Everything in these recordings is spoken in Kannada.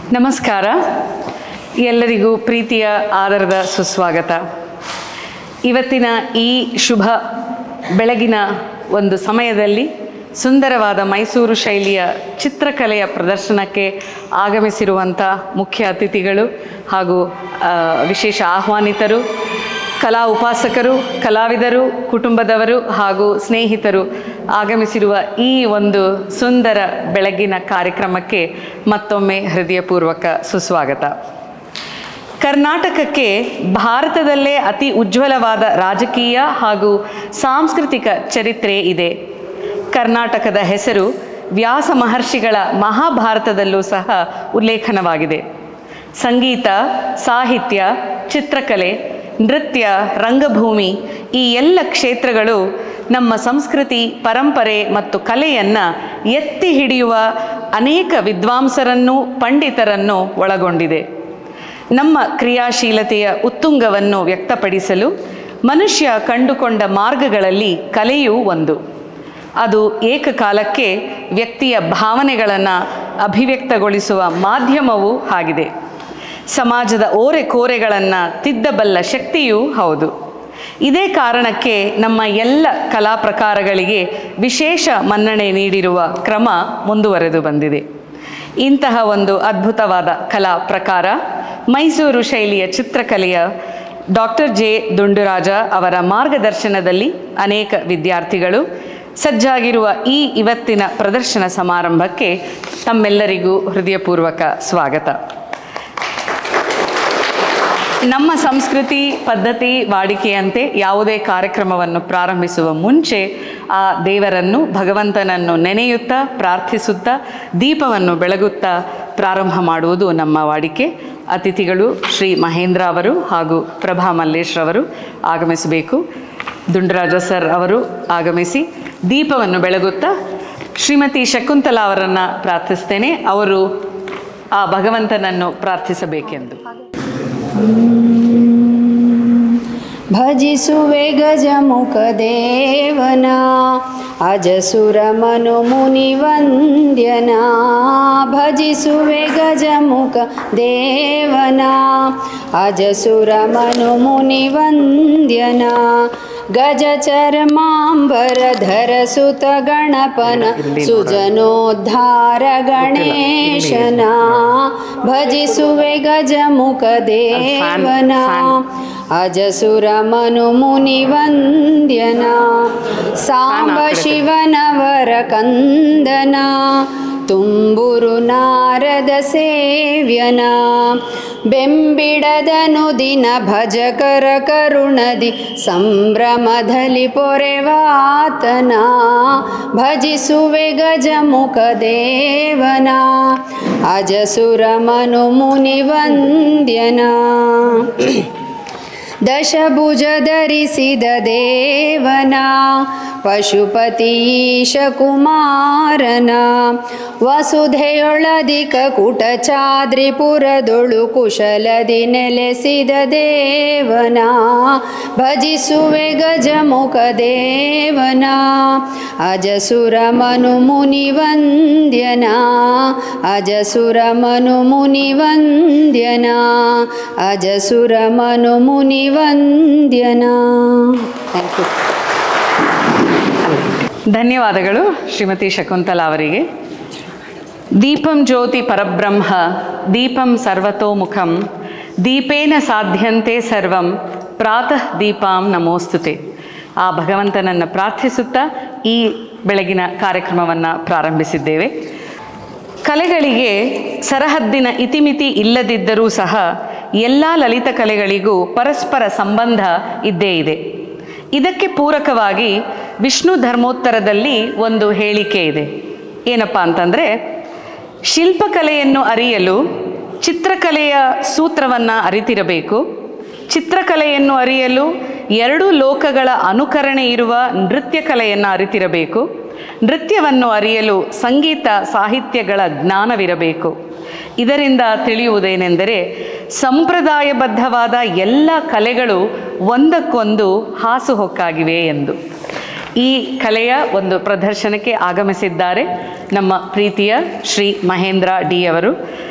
ನಮಸ್ಕಾರ ಎಲ್ಲರಿಗೂ ಪ್ರೀತಿಯ ಆದರದ ಸುಸ್ವಾಗತ ಇವತ್ತಿನ ಈ ಶುಭ ಬೆಳಗಿನ ಒಂದು ಸಮಯದಲ್ಲಿ ಸುಂದರವಾದ ಮೈಸೂರು ಶೈಲಿಯ ಚಿತ್ರಕಲೆಯ ಪ್ರದರ್ಶನಕ್ಕೆ ಆಗಮಿಸಿರುವಂಥ ಮುಖ್ಯ ಅತಿಥಿಗಳು ಹಾಗೂ ಆ, ವಿಶೇಷ ಆಹ್ವಾನಿತರು ಕಲಾ ಉಪಾಸಕರು ಕಲಾವಿದರು ಕುಟುಂಬದವರು ಹಾಗೂ ಸ್ನೇಹಿತರು ಆಗಮಿಸಿರುವ ಈ ಒಂದು ಸುಂದರ ಬೆಳಗಿನ ಕಾರ್ಯಕ್ರಮಕ್ಕೆ ಮತ್ತೊಮ್ಮೆ ಹೃದಯಪೂರ್ವಕ ಸುಸ್ವಾಗತ ಕರ್ನಾಟಕಕ್ಕೆ ಭಾರತದಲ್ಲೇ ಅತಿ ಉಜ್ವಲವಾದ ರಾಜಕೀಯ ಹಾಗೂ ಸಾಂಸ್ಕೃತಿಕ ಚರಿತ್ರೆ ಇದೆ ಕರ್ನಾಟಕದ ಹೆಸರು ವ್ಯಾಸ ಮಹರ್ಷಿಗಳ ಮಹಾಭಾರತದಲ್ಲೂ ಸಹ ಉಲ್ಲೇಖನವಾಗಿದೆ ಸಂಗೀತ ಸಾಹಿತ್ಯ ಚಿತ್ರಕಲೆ ನೃತ್ಯ ರಂಗಭೂಮಿ ಈ ಎಲ್ಲ ಕ್ಷೇತ್ರಗಳು ನಮ್ಮ ಸಂಸ್ಕೃತಿ ಪರಂಪರೆ ಮತ್ತು ಕಲೆಯನ್ನು ಎತ್ತಿ ಹಿಡಿಯುವ ಅನೇಕ ವಿದ್ವಾಂಸರನ್ನು ಪಂಡಿತರನ್ನು ಒಳಗೊಂಡಿದೆ ನಮ್ಮ ಕ್ರಿಯಾಶೀಲತೆಯ ಉತ್ತುಂಗವನ್ನು ವ್ಯಕ್ತಪಡಿಸಲು ಮನುಷ್ಯ ಕಂಡುಕೊಂಡ ಮಾರ್ಗಗಳಲ್ಲಿ ಕಲೆಯೂ ಒಂದು ಅದು ಏಕಕಾಲಕ್ಕೆ ವ್ಯಕ್ತಿಯ ಭಾವನೆಗಳನ್ನು ಅಭಿವ್ಯಕ್ತಗೊಳಿಸುವ ಮಾಧ್ಯಮವೂ ಆಗಿದೆ ಸಮಾಜದ ಓರೆ ಕೋರೆಗಳನ್ನು ತಿದ್ದಬಲ್ಲ ಶಕ್ತಿಯೂ ಹೌದು ಇದೇ ಕಾರಣಕ್ಕೆ ನಮ್ಮ ಎಲ್ಲ ಕಲಾ ಪ್ರಕಾರಗಳಿಗೆ ವಿಶೇಷ ಮನ್ನಣೆ ನೀಡಿರುವ ಕ್ರಮ ಮುಂದುವರೆದು ಬಂದಿದೆ ಇಂತಹ ಒಂದು ಅದ್ಭುತವಾದ ಕಲಾ ಪ್ರಕಾರ ಮೈಸೂರು ಶೈಲಿಯ ಚಿತ್ರಕಲೆಯ ಡಾಕ್ಟರ್ ಜೆ ದುಂಡುರಾಜ ಅವರ ಮಾರ್ಗದರ್ಶನದಲ್ಲಿ ಅನೇಕ ವಿದ್ಯಾರ್ಥಿಗಳು ಸಜ್ಜಾಗಿರುವ ಈ ಇವತ್ತಿನ ಪ್ರದರ್ಶನ ಸಮಾರಂಭಕ್ಕೆ ತಮ್ಮೆಲ್ಲರಿಗೂ ಹೃದಯಪೂರ್ವಕ ಸ್ವಾಗತ ನಮ್ಮ ಸಂಸ್ಕೃತಿ ಪದ್ಧತಿ ವಾಡಿಕೆಯಂತೆ ಯಾವುದೇ ಕಾರ್ಯಕ್ರಮವನ್ನು ಪ್ರಾರಂಭಿಸುವ ಮುಂಚೆ ಆ ದೇವರನ್ನು ಭಗವಂತನನ್ನು ನೆನೆಯುತ್ತಾ ಪ್ರಾರ್ಥಿಸುತ್ತಾ ದೀಪವನ್ನು ಬೆಳಗುತ್ತಾ ಪ್ರಾರಂಭ ಮಾಡುವುದು ನಮ್ಮ ವಾಡಿಕೆ ಅತಿಥಿಗಳು ಶ್ರೀ ಮಹೇಂದ್ರ ಅವರು ಹಾಗೂ ಪ್ರಭಾ ಮಲ್ಲೇಶ್ ಅವರು ಆಗಮಿಸಬೇಕು ದುಂಡರಾಜ ಸರ್ ಅವರು ಆಗಮಿಸಿ ದೀಪವನ್ನು ಬೆಳಗುತ್ತಾ ಶ್ರೀಮತಿ ಶಕುಂತಲಾ ಅವರನ್ನು ಪ್ರಾರ್ಥಿಸ್ತೇನೆ ಅವರು ಆ ಭಗವಂತನನ್ನು ಪ್ರಾರ್ಥಿಸಬೇಕೆಂದು ಭಜಿಸುವೆ ಗಜಮುಖ ದೇವನ ಅಜಸುರ ಮನು ಮುನಿ ವಂದ್ಯನ ಭಜಿಸುವೆ ಗಜಮುಖ ದೇವನ ಅಜಸುರ ಮನು ಮುನಿ ವಂದ್ಯನ ಗಜ ಚರ್ಮಾಂಬರ ಧರ ಸುತ ಗಣಪನ ಸುಜನೋದ್ಧಾರ ಗಣೇಶನ ಭಜಿಸುವೆ ಗಜಮುಖ ದೇವನ ಅಜಸುರ ಮನು ಮುನಿ ವಂದ್ಯನ ಸಾಂಬ ಶಿವನವರ ಕಂದನ ತುಂಬುರು ನಾರದ ಸೇವ್ಯನ ಬೆಂಬಿಡದನು ದಿನ ಭಜಕರ ಕರುಣದಿ ಸಂಭ್ರಮದಲ್ಲಿ ಪೊರೆವಾತನ ಭಜಿಸುವೆ ಗಜಮುಖ ದೇವನ ಅಜಸುರ ಮನು ಮುನಿ ವಂದ್ಯನ ದಶಭುಜ ಧರಿಸಿದ ದೇವನ ಪಶುಪತೀಶ ಕುಮಾರನ ವಸುಧೆಯೊಳದಿಕ ಕುಟಚಾದ್ರಿಪುರದೊಳು ಕುಶಲದಿ ನೆಲೆಸಿದ ದೇವನ ಭಜಿಸುವೆ ಗಜಮುಖ ದೇವನ ಅಜಸುರ ಮನು ಮುನಿ ವಂದ್ಯನ ಅಜಸುರ ಮನು ಮುನಿ ವಂದ್ಯನ ಅಜಸುರ ಮನು ಮುನಿ ವಂದ್ಯನ ಥ್ಯಾಂಕ್ ಯು ಧನ್ಯವಾದಗಳು ಶ್ರೀಮತಿ ಶಕುಂತಲಾ ಅವರಿಗೆ ದೀಪಂ ಜ್ಯೋತಿ ಪರಬ್ರಹ್ಮ ದೀಪಂ ಸರ್ವತೋಮುಖಂ ದೀಪೇನ ಸಾಧ್ಯಂತೆ ಸರ್ವಂ ಪ್ರಾತಃ ದೀಪಾಂ ನಮೋಸ್ತುತೆ ಆ ಭಗವಂತನನ್ನು ಪ್ರಾರ್ಥಿಸುತ್ತಾ ಈ ಬೆಳಗಿನ ಕಾರ್ಯಕ್ರಮವನ್ನು ಪ್ರಾರಂಭಿಸಿದ್ದೇವೆ ಕಲೆಗಳಿಗೆ ಸರಹದ್ದಿನ ಇತಿಮಿತಿ ಇಲ್ಲದಿದ್ದರೂ ಸಹ ಎಲ್ಲ ಲಲಿತ ಕಲೆಗಳಿಗೂ ಪರಸ್ಪರ ಸಂಬಂಧ ಇದ್ದೇ ಇದೆ ಇದಕ್ಕೆ ಪೂರಕವಾಗಿ ವಿಷ್ಣು ಧರ್ಮೋತ್ತರದಲ್ಲಿ ಒಂದು ಹೇಳಿಕೆ ಇದೆ ಏನಪ್ಪ ಅಂತಂದರೆ ಶಿಲ್ಪಕಲೆಯನ್ನು ಅರಿಯಲು ಚಿತ್ರಕಲೆಯ ಸೂತ್ರವನ್ನು ಅರಿತಿರಬೇಕು ಚಿತ್ರಕಲೆಯನ್ನು ಅರಿಯಲು ಎರಡು ಲೋಕಗಳ ಅನುಕರಣೆ ಇರುವ ನೃತ್ಯ ಕಲೆಯನ್ನು ಅರಿತಿರಬೇಕು ನೃತ್ಯವನ್ನು ಅರಿಯಲು ಸಂಗೀತ ಸಾಹಿತ್ಯಗಳ ಜ್ಞಾನವಿರಬೇಕು ಇದರಿಂದ ತಿಳಿಯುವುದೇನೆಂದರೆ ಸಂಪ್ರದಾಯಬದ್ಧವಾದ ಎಲ್ಲ ಕಲೆಗಳು ಒಂದಕ್ಕೊಂದು ಹಾಸುಹೊಕ್ಕಾಗಿವೆ ಎಂದು ಈ ಕಲೆಯ ಒಂದು ಪ್ರದರ್ಶನಕ್ಕೆ ಆಗಮಿಸಿದ್ದಾರೆ ನಮ್ಮ ಪ್ರೀತಿಯ ಶ್ರೀ ಮಹೇಂದ್ರ ಡಿ ಅವರು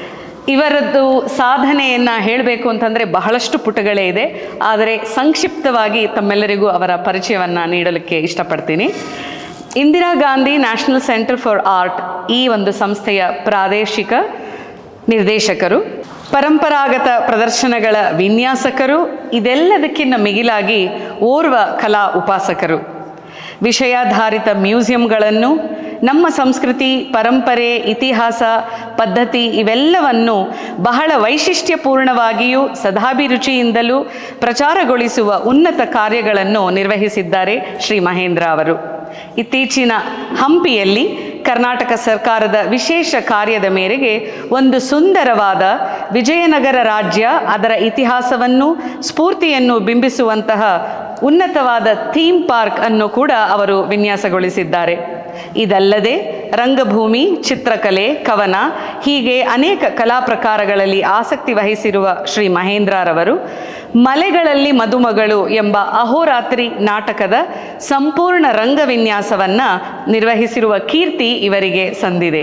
ಇವರದ್ದು ಸಾಧನೆಯನ್ನು ಹೇಳಬೇಕು ಅಂತಂದರೆ ಬಹಳಷ್ಟು ಪುಟಗಳೇ ಇದೆ ಆದರೆ ಸಂಕ್ಷಿಪ್ತವಾಗಿ ತಮ್ಮೆಲ್ಲರಿಗೂ ಅವರ ಪರಿಚಯವನ್ನು ನೀಡಲಿಕ್ಕೆ ಇಷ್ಟಪಡ್ತೀನಿ Indira Gandhi National Centre for Art ಈ ಒಂದು ಸಂಸ್ಥೆಯ ಪ್ರಾದೇಶಿಕ ನಿರ್ದೇಶಕರು ಪರಂಪರಾಗತ ಪ್ರದರ್ಶನಗಳ ವಿನ್ಯಾಸಕರು ಇದೆಲ್ಲದಕ್ಕಿಂತ ಮಿಗಿಲಾಗಿ ಓರ್ವ ಕಲಾ ಉಪಾಸಕರು ವಿಷಯಾಧಾರಿತ ಮ್ಯೂಸಿಯಂಗಳನ್ನು ನಮ್ಮ ಸಂಸ್ಕೃತಿ ಪರಂಪರೆ ಇತಿಹಾಸ ಪದ್ಧತಿ ಇವೆಲ್ಲವನ್ನು ಬಹಳ ವೈಶಿಷ್ಟ್ಯಪೂರ್ಣವಾಗಿಯೂ ಸದಾಭಿರುಚಿಯಿಂದಲೂ ಪ್ರಚಾರಗೊಳಿಸುವ ಉನ್ನತ ಕಾರ್ಯಗಳನ್ನು ನಿರ್ವಹಿಸಿದ್ದಾರೆ ಶ್ರೀ ಮಹೇಂದ್ರ ಅವರು ಇತ್ತೀಚಿನ ಹಂಪಿಯಲ್ಲಿ ಕರ್ನಾಟಕ ಸರ್ಕಾರದ ವಿಶೇಷ ಕಾರ್ಯದ ಮೇರೆಗೆ ಒಂದು ಸುಂದರವಾದ ವಿಜಯನಗರ ರಾಜ್ಯ ಅದರ ಇತಿಹಾಸವನ್ನು ಸ್ಫೂರ್ತಿಯನ್ನು ಬಿಂಬಿಸುವಂತಹ ಉನ್ನತವಾದ ಥೀಮ್ ಪಾರ್ಕ್ ಅನ್ನು ಕೂಡ ಅವರು ವಿನ್ಯಾಸಗೊಳಿಸಿದ್ದಾರೆ ಇದಲ್ಲದೆ ರಂಗಭೂಮಿ ಚಿತ್ರಕಲೆ ಕವನ ಹೀಗೆ ಅನೇಕ ಕಲಾ ಪ್ರಕಾರಗಳಲ್ಲಿ ಆಸಕ್ತಿ ವಹಿಸಿರುವ ಶ್ರೀ ಮಹೇಂದ್ರರವರು ಮಲೆಗಳಲ್ಲಿ ಮದುಮಗಳು ಎಂಬ ಅಹೋರಾತ್ರಿ ನಾಟಕದ ಸಂಪೂರ್ಣ ರಂಗವಿನ್ಯಾಸವನ್ನು ನಿರ್ವಹಿಸಿರುವ ಕೀರ್ತಿ ಇವರಿಗೆ ಸಂದಿದೆ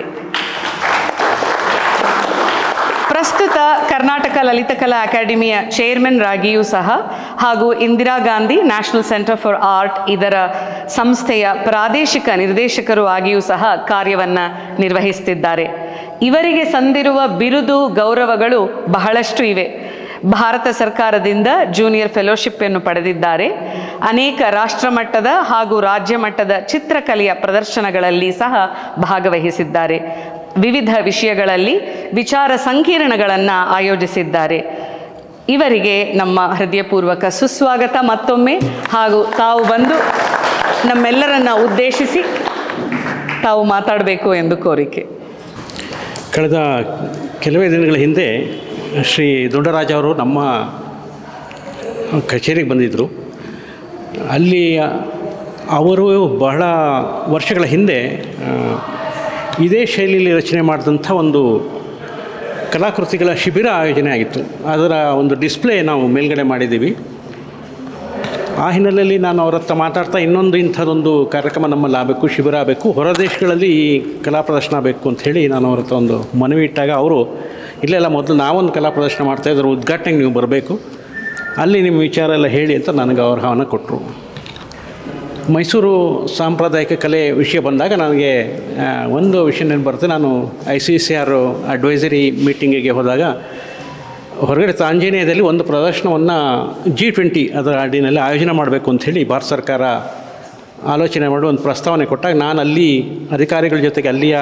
ಪ್ರಸ್ತುತ ಕರ್ನಾಟಕ ಲಲಿತಕಲಾ ಅಕಾಡೆಮಿಯ ಚೇರ್ಮನ್ ರಾಗಿಯೂ ಸಹ ಹಾಗೂ Indira Gandhi National Centre for Art ಇದರ ಸಂಸ್ಥೆಯ ಪ್ರಾದೇಶಿಕ ನಿರ್ದೇಶಕರು ಆಗಿಯೂ ಸಹ ಕಾರ್ಯವನ್ನು ನಿರ್ವಹಿಸುತ್ತಿದ್ದಾರೆ ಇವರಿಗೆ ಸಂದಿರುವ ಬಿರುದು ಗೌರವಗಳು ಬಹಳಷ್ಟು ಇವೆ ಭಾರತ ಸರ್ಕಾರದಿಂದ ಜೂನಿಯರ್ ಫೆಲೋಶಿಪ್ಪನ್ನು ಪಡೆದಿದ್ದಾರೆ ಅನೇಕ ರಾಷ್ಟ್ರಮಟ್ಟದ ಹಾಗೂ ರಾಜ್ಯ ಮಟ್ಟದ ಚಿತ್ರಕಲೆಯ ಪ್ರದರ್ಶನಗಳಲ್ಲಿ ಸಹ ಭಾಗವಹಿಸಿದ್ದಾರೆ ವಿವಿಧ ವಿಷಯಗಳಲ್ಲಿ ವಿಚಾರ ಸಂಕಿರಣಗಳನ್ನು ಆಯೋಜಿಸಿದ್ದಾರೆ ಇವರಿಗೆ ನಮ್ಮ ಹೃದಯಪೂರ್ವಕ ಸುಸ್ವಾಗತ ಮತ್ತೊಮ್ಮೆ ಹಾಗೂ ತಾವು ಬಂದು ನಮ್ಮೆಲ್ಲರನ್ನ ಉದ್ದೇಶಿಸಿ ತಾವು ಮಾತಾಡಬೇಕು ಎಂದು ಕೋರಿಕೆ ಕಳೆದ ಕೆಲವೇ ದಿನಗಳ ಹಿಂದೆ ಶ್ರೀ ದೊಡ್ಡರಾಜ ಅವರು ನಮ್ಮ ಕಚೇರಿಗೆ ಬಂದಿದ್ದರು ಅಲ್ಲಿ ಅವರು ಬಹಳ ವರ್ಷಗಳ ಹಿಂದೆ ಆ, ಇದೇ ಶೈಲಿಯಲ್ಲಿ ರಚನೆ ಮಾಡಿದಂಥ ಒಂದು ಕಲಾಕೃತಿಗಳ ಶಿಬಿರ ಆಯೋಜನೆ ಆಗಿತ್ತು ಅದರ ಒಂದು ಡಿಸ್ಪ್ಲೇ ನಾವು ಮೇಲ್ಗಡೆ ಮಾಡಿದ್ದೀವಿ ಆ ಹಿನ್ನೆಲೆಯಲ್ಲಿ ನಾನು ಅವ್ರ ಹತ್ರ ಮಾತಾಡ್ತಾ ಇನ್ನೊಂದು ಇಂಥದ್ದೊಂದು ಕಾರ್ಯಕ್ರಮ ನಮ್ಮಲ್ಲಿ ಆಗಬೇಕು ಶಿಬಿರ ಆಗಬೇಕು ಹೊರ ದೇಶಗಳಲ್ಲಿ ಈ ಕಲಾ ಪ್ರದರ್ಶನ ಆಗಬೇಕು ಅಂತ ಹೇಳಿ ನಾನು ಅವ್ರ ಹತ್ರ ಒಂದು ಮನವಿ ಇಟ್ಟಾಗ ಅವರು ಇಲ್ಲೆಲ್ಲ ಮೊದಲು ನಾವೊಂದು ಕಲಾ ಪ್ರದರ್ಶನ ಮಾಡ್ತಾ ಇದ್ರ ಉದ್ಘಾಟನೆಗೆ ನೀವು ಬರಬೇಕು ಅಲ್ಲಿ ನಿಮ್ಮ ವಿಚಾರ ಎಲ್ಲ ಹೇಳಿ ಅಂತ ನನಗೆ ಅವ್ರ ಆಹ್ವಾನ ಕೊಟ್ಟರು ಮೈಸೂರು ಸಾಂಪ್ರದಾಯಿಕ ಕಲೆ ವಿಷಯ ಬಂದಾಗ ನನಗೆ ಆ, ಒಂದು ವಿಷಯ ನೆನಪು ಬರುತ್ತೆ ನಾನು I C C R advisory ಮೀಟಿಂಗಿಗೆ ಹೋದಾಗ ಹೊರಗಡೆ ತಾಂಜೇನಿಯಾದಲ್ಲಿ ಒಂದು ಪ್ರದರ್ಶನವನ್ನು ಜಿ ಟ್ವೆಂಟಿ ಅದರ ಅಡಿನಲ್ಲಿ ಆಯೋಜನೆ ಮಾಡಬೇಕು ಅಂಥೇಳಿ ಭಾರತ ಸರ್ಕಾರ ಆಲೋಚನೆ ಮಾಡಿ ಒಂದು ಪ್ರಸ್ತಾವನೆ ಕೊಟ್ಟಾಗ ನಾನು ಅಲ್ಲಿ ಅಧಿಕಾರಿಗಳ ಜೊತೆಗೆ ಅಲ್ಲಿಯ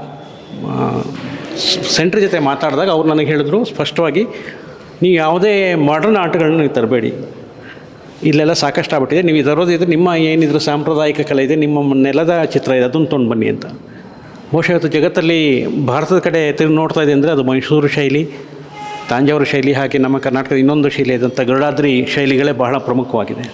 ಸೆಂಟ್ರ್ ಜೊತೆ ಮಾತಾಡಿದಾಗ ಅವ್ರು ನನಗೆ ಹೇಳಿದ್ರು ಸ್ಪಷ್ಟವಾಗಿ ನೀವು ಯಾವುದೇ ಮಾಡರ್ನ್ ಆರ್ಟ್ಗಳನ್ನ ನೀವು ತರಬೇಡಿ ಇಲ್ಲೆಲ್ಲ ಸಾಕಷ್ಟು ಆಗ್ಬಿಟ್ಟಿದೆ ನೀವು ತರೋದಿದ್ರೆ ನಿಮ್ಮ ಏನಿದ್ರು ಸಾಂಪ್ರದಾಯಿಕ ಕಲೆ ಇದೆ ನಿಮ್ಮ ನೆಲದ ಚಿತ್ರ ಇದೆ ಅದನ್ನು ತೊಗೊಂಡು ಬನ್ನಿ ಅಂತ ಬಹುಶಃ ಇವತ್ತು ಜಗತ್ತಲ್ಲಿ ಭಾರತದ ಕಡೆ ತಿರುಗಿ ನೋಡ್ತಾ ಇದೆ ಅಂದರೆ ಅದು ಮೈಸೂರು ಶೈಲಿ ತಾಂಜಾವೂರು ಶೈಲಿ ಹಾಗೆ ನಮ್ಮ ಕರ್ನಾಟಕದ ಇನ್ನೊಂದು ಶೈಲಿ ಆದಂಥ ಗರುಡಾದ್ರಿ ಶೈಲಿಗಳೇ ಬಹಳ ಪ್ರಮುಖವಾಗಿದೆ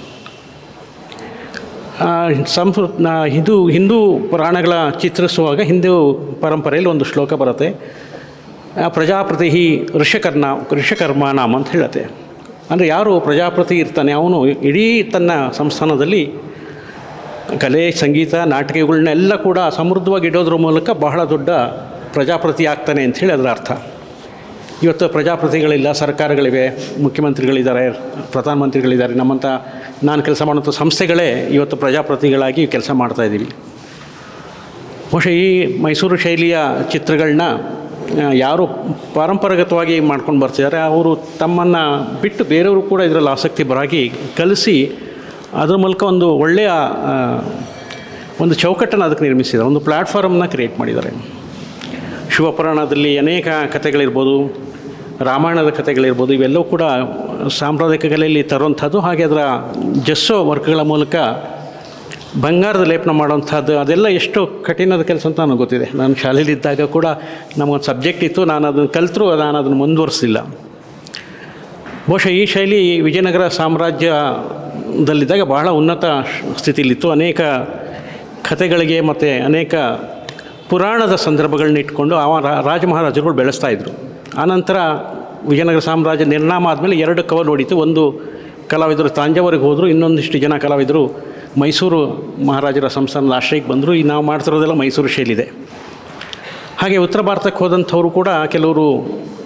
ಆ, ಸಂಸ್ಕೃ ನಾ- ಹಿಂದೂ ಹಿಂದೂ ಪುರಾಣಗಳ ಚಿತ್ರಿಸುವಾಗ ಹಿಂದೂ ಪರಂಪರೆಯಲ್ಲಿ ಒಂದು ಶ್ಲೋಕ ಬರುತ್ತೆ ಆ, ಪ್ರಜಾಪತಿ ಋಷಕರ್ಣ ಋಷಕರ್ಮಾನಾಮ್ ಅಂತ ಹೇಳುತ್ತೆ ಅಂದರೆ ಯಾರು ಪ್ರಜಾಪತಿ ಇರ್ತಾನೆ ಅವನು ಇಡೀ ತನ್ನ ಸಂಸ್ಥಾನದಲ್ಲಿ ಕಲೆ ಸಂಗೀತ ನಾಟಕಗಳನ್ನೆಲ್ಲ ಕೂಡ ಸಮೃದ್ಧವಾಗಿ ಇಡೋದ್ರ ಮೂಲಕ ಬಹಳ ದೊಡ್ಡ ಪ್ರಜಾಪತಿ ಆಗ್ತಾನೆ ಅಂಥೇಳಿ ಅದರ ಅರ್ಥ ಇವತ್ತು ಪ್ರಜಾಪ್ರತಿಗಳಿಲ್ಲ ಸರ್ಕಾರಗಳಿವೆ ಮುಖ್ಯಮಂತ್ರಿಗಳಿದ್ದಾರೆ ಪ್ರಧಾನಮಂತ್ರಿಗಳಿದ್ದಾರೆ ನಮ್ಮಂಥ ನಾನು ಕೆಲಸ ಮಾಡುವಂಥ ಸಂಸ್ಥೆಗಳೇ ಇವತ್ತು ಪ್ರಜಾಪ್ರತಿಗಳಾಗಿ ಕೆಲಸ ಮಾಡ್ತಾ ಇದ್ದೀವಿ ಬಹುಶಃ ಈ ಮೈಸೂರು ಶೈಲಿಯ ಚಿತ್ರಗಳನ್ನ ಆ, ಯಾರು ಪಾರಂಪರಾಗತವಾಗಿ ಮಾಡ್ಕೊಂಡು ಬರ್ತಿದ್ದಾರೆ ಅವರು ತಮ್ಮನ್ನು ಬಿಟ್ಟು ಬೇರೆಯವರು ಕೂಡ ಇದರಲ್ಲಿ ಆಸಕ್ತಿ ಬರಾಗಿ ಕಲಿಸಿ ಅದ್ರ ಮೂಲಕ ಒಂದು ಒಳ್ಳೆಯ ಆ, ಒಂದು ಚೌಕಟ್ಟನ್ನು ಅದಕ್ಕೆ ನಿರ್ಮಿಸಿದ್ದಾರೆ ಒಂದು ಪ್ಲ್ಯಾಟ್ಫಾರ್ಮ್ನ ಕ್ರಿಯೇಟ್ ಮಾಡಿದ್ದಾರೆ ಶಿವಪುರಾಣದಲ್ಲಿ ಅನೇಕ ಕಥೆಗಳಿರ್ಬೋದು ರಾಮಾಯಣದ ಕಥೆಗಳಿರ್ಬೋದು ಇವೆಲ್ಲವೂ ಕೂಡ ಸಾಂಪ್ರದಾಯಿಕ ಕಲೆಯಲ್ಲಿ ತರುವಂಥದ್ದು ಹಾಗೆ ಅದರ ಜಸ್ಸೋ ವರ್ಕ್ಗಳ ಮೂಲಕ ಬಂಗಾರದ ಲೇಪನ ಮಾಡುವಂಥದ್ದು ಅದೆಲ್ಲ ಎಷ್ಟು ಕಠಿಣದ ಕೆಲಸ ಅಂತ ನನಗೆ ಗೊತ್ತಿದೆ ನಾನು ಶಾಲೆಯಲ್ಲಿದ್ದಾಗ ಕೂಡ ನಮಗೊಂದು ಸಬ್ಜೆಕ್ಟ್ ಇತ್ತು ನಾನು ಅದನ್ನು ಕಲಿತರೂ ನಾನು ಅದನ್ನು ಮುಂದುವರಿಸಿಲ್ಲ ಬಹುಶಃ ಈ ಶೈಲಿ ವಿಜಯನಗರ ಸಾಮ್ರಾಜ್ಯದಲ್ಲಿದ್ದಾಗ ಬಹಳ ಉನ್ನತ ಸ್ಥಿತಿಯಲ್ಲಿತ್ತು ಅನೇಕ ಕಥೆಗಳಿಗೆ ಮತ್ತು ಅನೇಕ ಪುರಾಣದ ಸಂದರ್ಭಗಳನ್ನ ಇಟ್ಕೊಂಡು ಅವ ರಾ- ರಾಜ ಮಹಾರಾಜರುಗಳು ಬೆಳೆಸ್ತಾ ಇದ್ದರು ಆನಂತರ ವಿಜಯನಗರ ಸಾಮ್ರಾಜ್ಯ ನಿರ್ನಾಮ ಆದಮೇಲೆ ಎರಡು ಕವಲು ಹೊಡಿತು ಒಂದು ಕಲಾವಿದರು ತಾಂಜಾವೂರಿಗೆ ಹೋದರು ಇನ್ನೊಂದಿಷ್ಟು ಜನ ಕಲಾವಿದರು ಮೈಸೂರು ಮಹಾರಾಜರ ಸಂಸ್ಥಾನದ ಆಶ್ರಯಕ್ಕೆ ಬಂದರು ಈ ನಾವು ಮಾಡ್ತಿರೋದೆಲ್ಲ ಮೈಸೂರು ಶೈಲಿದೆ ಹಾಗೆ ಉತ್ತರ ಭಾರತಕ್ಕೆ ಹೋದಂಥವರು ಕೂಡ ಕೆಲವರು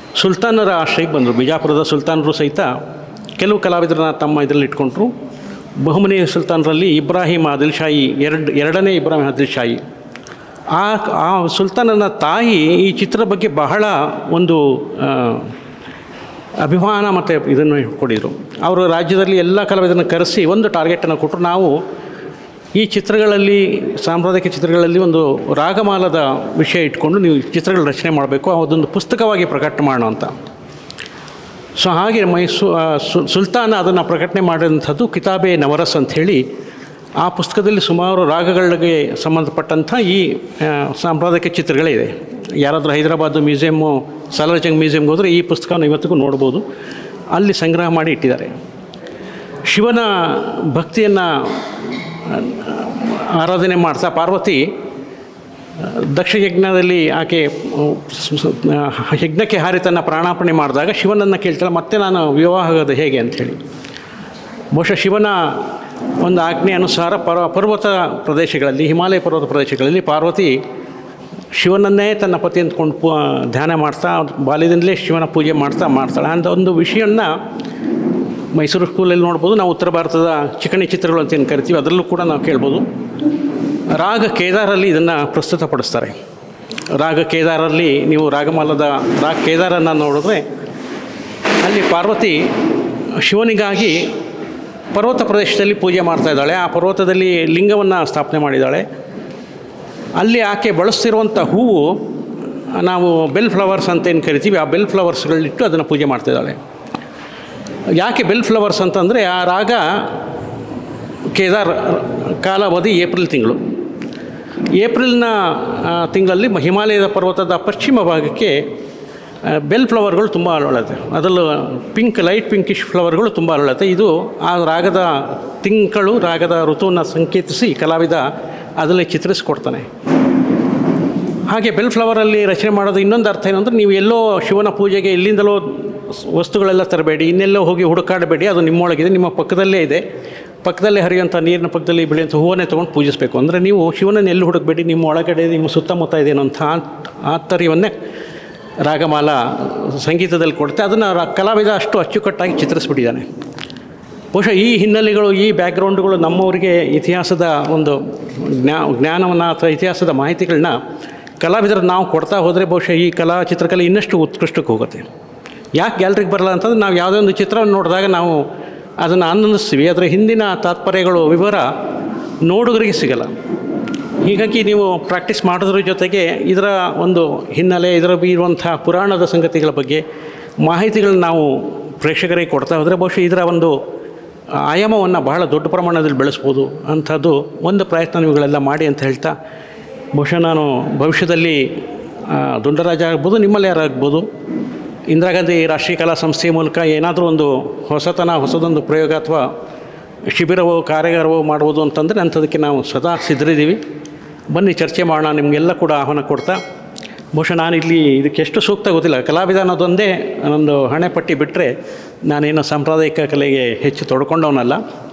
ಸುಲ್ತಾನರ ಆಶ್ರಯಕ್ಕೆ ಬಂದರು ಬಿಜಾಪುರದ ಸುಲ್ತಾನರು ಸಹಿತ ಕೆಲವು ಕಲಾವಿದರನ್ನ ತಮ್ಮ ಇದರಲ್ಲಿ ಇಟ್ಕೊಂಡ್ರು ಬಹುಮನಿ ಸುಲ್ತಾನರಲ್ಲಿ ಇಬ್ರಾಹಿಂ ಆದಿಲ್ ಶಾಹಿ ಎರಡು ಎರಡನೇ ಇಬ್ರಾಹಿಂ ಆದಿಲ್ ಶಾಹಿ ಆ ಆ ಸುಲ್ತಾನನ ತಾಯಿ ಈ ಚಿತ್ರದ ಬಗ್ಗೆ ಬಹಳ ಒಂದು ಆ, ಅಭಿಮಾನ ಮತ್ತು ಇದನ್ನು ಕೊಡಿದರು ಅವರು ರಾಜ್ಯದಲ್ಲಿ ಎಲ್ಲ ಕಲಾವಿದರನ್ನ ಕರೆಸಿ ಒಂದು ಟಾರ್ಗೆಟನ್ನು ಕೊಟ್ಟರು ನಾವು ಈ ಚಿತ್ರಗಳಲ್ಲಿ ಸಾಂಪ್ರದಾಯಿಕ ಚಿತ್ರಗಳಲ್ಲಿ ಒಂದು ರಾಗಮಾಲದ ವಿಷಯ ಇಟ್ಕೊಂಡು ನೀವು ಚಿತ್ರಗಳ ರಚನೆ ಮಾಡಬೇಕು ಅದೊಂದು ಪುಸ್ತಕವಾಗಿ ಪ್ರಕಟ ಮಾಡೋಣ ಅಂತ ಸೊ ಹಾಗೆ ಮೈಸೂ ಆ, ಸು ಸುಲ್ತಾನ ಅದನ್ನು ಪ್ರಕಟಣೆ ಮಾಡಿದಂಥದ್ದು ಕಿತಾಬೆ ನವರಸ್ ಅಂಥೇಳಿ ಆ ಪುಸ್ತಕದಲ್ಲಿ ಸುಮಾರು ರಾಗಗಳಿಗೆ ಸಂಬಂಧಪಟ್ಟಂಥ ಈ ಆ, ಸಾಂಪ್ರದಾಯಿಕ ಚಿತ್ರಗಳಿದೆ ಯಾರಾದರೂ ಹೈದರಾಬಾದ್ ಮ್ಯೂಸಿಯಮ್ಮು ಸಾಲಾರ್ಜಂಗ್ ಮ್ಯೂಸಿಯಮ್ಗೆ ಹೋದರೆ ಈ ಪುಸ್ತಕವನ್ನು ಇವತ್ತಿಗೂ ನೋಡ್ಬೋದು ಅಲ್ಲಿ ಸಂಗ್ರಹ ಮಾಡಿ ಇಟ್ಟಿದ್ದಾರೆ ಶಿವನ ಭಕ್ತಿಯನ್ನು ಆರಾಧನೆ ಮಾಡ್ತಾ ಪಾರ್ವತಿ ದಕ್ಷ ಯಜ್ಞದಲ್ಲಿ ಆಕೆ ಸ್- ಸ್- ಯಜ್ಞಕ್ಕೆ ಹಾರಿ ತನ್ನ ಪ್ರಾಣಾರ್ಪಣೆ ಮಾಡಿದಾಗ ಶಿವನನ್ನು ಕೇಳ್ತಾಳೆ ಮತ್ತೆ ನಾನು ವಿವಾಹ ಆಗೋದು ಹೇಗೆ ಅಂಥೇಳಿ ಬಹುಶಃ ಶಿವನ ಒಂದು ಆಜ್ಞೆ ಅನುಸಾರ ಪರ್ವ ಪರ್ವತ ಪ್ರದೇಶಗಳಲ್ಲಿ ಹಿಮಾಲಯ ಪರ್ವತ ಪ್ರದೇಶಗಳಲ್ಲಿ ಪಾರ್ವತಿ ಶಿವನನ್ನೇ ತನ್ನ ಪತಿ ಅಂದ್ಕೊಂಡು ಪೂ ಧ್ಯಾನ ಮಾಡ್ತಾ ಬಾಲ್ಯದಿಂದಲೇ ಶಿವನ ಪೂಜೆ ಮಾಡ್ತಾ ಮಾಡ್ತಾಳೆ ಅಂತ ಒಂದು ವಿಷಯವನ್ನು ಮೈಸೂರು ಸ್ಕೂಲಲ್ಲಿ ನೋಡ್ಬೋದು ನಾವು ಉತ್ತರ ಭಾರತದ ಚಿಕಣಿ ಚಿತ್ರಗಳು ಅಂತ ಏನು ಕರಿತೀವಿ ಅದರಲ್ಲೂ ಕೂಡ ನಾವು ಕೇಳ್ಬೋದು ರಾಗ ಕೇದಾರಲ್ಲಿ ಇದನ್ನು ಪ್ರಸ್ತುತಪಡಿಸ್ತಾರೆ ರಾಗ ಕೇದಾರಲ್ಲಿ ನೀವು ರಾಗಮಾಲದ ರಾಗ ಕೇದಾರನ್ನು ನೋಡಿದ್ರೆ ಅಲ್ಲಿ ಪಾರ್ವತಿ ಶಿವನಿಗಾಗಿ ಪರ್ವತ ಪ್ರದೇಶದಲ್ಲಿ ಪೂಜೆ ಮಾಡ್ತಾ ಇದ್ದಾಳೆ ಆ ಪರ್ವತದಲ್ಲಿ ಲಿಂಗವನ್ನು ಸ್ಥಾಪನೆ ಮಾಡಿದ್ದಾಳೆ ಅಲ್ಲಿ ಆಕೆ ಬಳಸ್ತಿರುವಂಥ ಹೂವು ನಾವು ಬೆಲ್ ಫ್ಲವರ್ಸ್ ಅಂತ ಏನು ಕರಿತೀವಿ ಆ ಬೆಲ್ ಫ್ಲವರ್ಸ್ಗಳಿಟ್ಟು ಅದನ್ನು ಪೂಜೆ ಮಾಡ್ತಾ ಇದ್ದಾಳೆ ಯಾಕೆ ಬೆಲ್ ಫ್ಲವರ್ಸ್ ಅಂತಂದರೆ ಆ ರಾಗ ಕೇದಾರ್ ಕಾಲಾವಧಿ ಏಪ್ರಿಲ್ ತಿಂಗಳು ಏಪ್ರಿಲ್ನ ಆ, ತಿಂಗಳಲ್ಲಿ ಮ- ಹಿಮಾಲಯದ ಪರ್ವತದ ಪಶ್ಚಿಮ ಭಾಗಕ್ಕೆ ಆ, ಬೆಲ್ ಫ್ಲವರ್ಗಳು ತುಂಬ ಅರಳುತ್ತೆ ಅದರಲ್ಲೂ ಪಿಂಕ್ ಲೈಟ್ ಪಿಂಕಿಶ್ ಫ್ಲವರ್ಗಳು ತುಂಬ ಅರಳುತ್ತೆ ಇದು ಆ ರಾಗದ ತಿಂಗಳು ರಾಗದ ಋತುವನ್ನು ಸಂಕೇತಿಸಿ ಕಲಾವಿದ ಅದರಲ್ಲಿ ಚಿತ್ರಿಸ್ಕೊಡ್ತಾನೆ ಹಾಗೆ ಬೆಲ್ ಫ್ಲವರಲ್ಲಿ ರಚನೆ ಮಾಡೋದು ಇನ್ನೊಂದು ಅರ್ಥ ಏನಂದ್ರೆ ನೀವು ಎಲ್ಲೋ ಶಿವನ ಪೂಜೆಗೆ ಎಲ್ಲಿಂದಲೋ ಸ್- ವಸ್ತುಗಳೆಲ್ಲ ತರಬೇಡಿ ಇನ್ನೆಲ್ಲೋ ಹೋಗಿ ಹುಡುಕಾಡಬೇಡಿ ಅದು ನಿಮ್ಮೊಳಗಿದೆ ನಿಮ್ಮ ಪಕ್ಕದಲ್ಲೇ ಇದೆ ಪಕ್ಕದಲ್ಲೇ ಹರಿಯುವಂಥ ನೀರಿನ ಪಕ್ಕದಲ್ಲಿ ಬೆಳೆಯುವಂಥ ಹೂವನ್ನೇ ತೊಗೊಂಡು ಪೂಜಿಸಬೇಕು ಅಂದರೆ ನೀವು ಶಿವನನ್ನು ಎಲ್ಲಿ ಹುಡುಕಬೇಡಿ ನಿಮ್ಮ ಒಳಗಡೆ ನಿಮ್ಮ ಸುತ್ತಮುತ್ತ ಇದೆ ಅನ್ನೋಂಥ ಆ- ಆಂತರ್ಯವನ್ನೇ ರಾಗಮಾಲ ಸಂಗೀತದಲ್ಲಿ ಕೊಡುತ್ತೆ ಅದನ್ನು ರಾ- ಕಲಾವಿದ ಅಷ್ಟು ಅಚ್ಚುಕಟ್ಟಾಗಿ ಚಿತ್ರಿಸ್ಬಿಟ್ಟಿದ್ದಾನೆ ಬಹುಶಃ ಈ ಹಿನ್ನೆಲೆಗಳು ಈ ಬ್ಯಾಕ್ಗ್ರೌಂಡ್ಗಳು ನಮ್ಮವರಿಗೆ ಇತಿಹಾಸದ ಒಂದು ಜ್ಞಾ ಜ್ಞಾನವನ್ನು ಅಥವಾ ಇತಿಹಾಸದ ಮಾಹಿತಿಗಳನ್ನ ಕಲಾವಿದರು ನಾವು ಕೊಡ್ತಾ ಹೋದರೆ ಬಹುಶಃ ಈ ಕಲಾ ಚಿತ್ರಕಲೆ ಇನ್ನಷ್ಟು ಉತ್ಕೃಷ್ಟಕ್ಕೆ ಹೋಗುತ್ತೆ ಯಾಕೆ ಗ್ಯಾಲರಿಗೆ ಬರಲ್ಲ ಅಂತಂದ್ರೆ ನಾವು ಯಾವುದೇ ಒಂದು ಚಿತ್ರವನ್ನು ನೋಡಿದಾಗ ನಾವು ಅದನ್ನು ಆನಂದಿಸ್ತೀವಿ ಅದರ ಹಿಂದಿನ ತಾತ್ಪರ್ಯಗಳು ವಿವರ ನೋಡುಗರಿಗೆ ಸಿಗಲ್ಲ ಹೀಗಾಗಿ ನೀವು ಪ್ರಾಕ್ಟೀಸ್ ಮಾಡೋದ್ರ ಜೊತೆಗೆ ಇದರ ಒಂದು ಹಿನ್ನೆಲೆ ಇದರ ಇರುವಂಥ ಪುರಾಣದ ಸಂಗತಿಗಳ ಬಗ್ಗೆ ಮಾಹಿತಿಗಳನ್ನ ನಾವು ಪ್ರೇಕ್ಷಕರಿಗೆ ಕೊಡ್ತಾ ಹೋದರೆ ಬಹುಶಃ ಇದರ ಒಂದು ಆಯಾಮವನ್ನು ಬಹಳ ದೊಡ್ಡ ಪ್ರಮಾಣದಲ್ಲಿ ಬೆಳೆಸ್ಬೋದು ಅಂಥದ್ದು ಒಂದು ಪ್ರಯತ್ನ ನೀವುಗಳೆಲ್ಲ ಮಾಡಿ ಅಂತ ಹೇಳ್ತಾ ಬಹುಶಃ ನಾನು ಭವಿಷ್ಯದಲ್ಲಿ ಆ, ದುಂಡರಾಜ ಆಗ್ಬೋದು ನಿಮ್ಮಲ್ಲಿ ಯಾರಾಗ್ಬೋದು ಇಂದಿರಾ ಗಾಂಧಿ ರಾಷ್ಟ್ರೀಯ ಕಲಾ ಸಂಸ್ಥೆಯ ಮೂಲಕ ಏನಾದರೂ ಒಂದು ಹೊಸತನ ಹೊಸದೊಂದು ಪ್ರಯೋಗ ಅಥವಾ ಶಿಬಿರವೋ ಕಾರ್ಯಾಗಾರವೋ ಮಾಡ್ಬೋದು ಅಂತಂದರೆ ಅಂಥದಕ್ಕೆ ನಾವು ಸದಾ ಸಿದ್ಧರಿದ್ದೀವಿ ಬನ್ನಿ ಚರ್ಚೆ ಮಾಡೋಣ ನಿಮಗೆಲ್ಲ ಕೂಡ ಆಹ್ವಾನ ಕೊಡ್ತಾ ಬಹುಶಃ ನಾನು ಇಲ್ಲಿ ಇದಕ್ಕೆ ಎಷ್ಟು ಸೂಕ್ತ ಗೊತ್ತಿಲ್ಲ ಕಲಾವಿದ ಅನ್ನೋದೊಂದೇ ಒಂದು ಹಣೆ ಪಟ್ಟಿ ಬಿಟ್ಟರೆ ನಾನೇನು ಸಾಂಪ್ರದಾಯಿಕ ಕಲೆಗೆ ಹೆಚ್ಚು ತೊಡ್ಕೊಂಡವನಲ್ಲ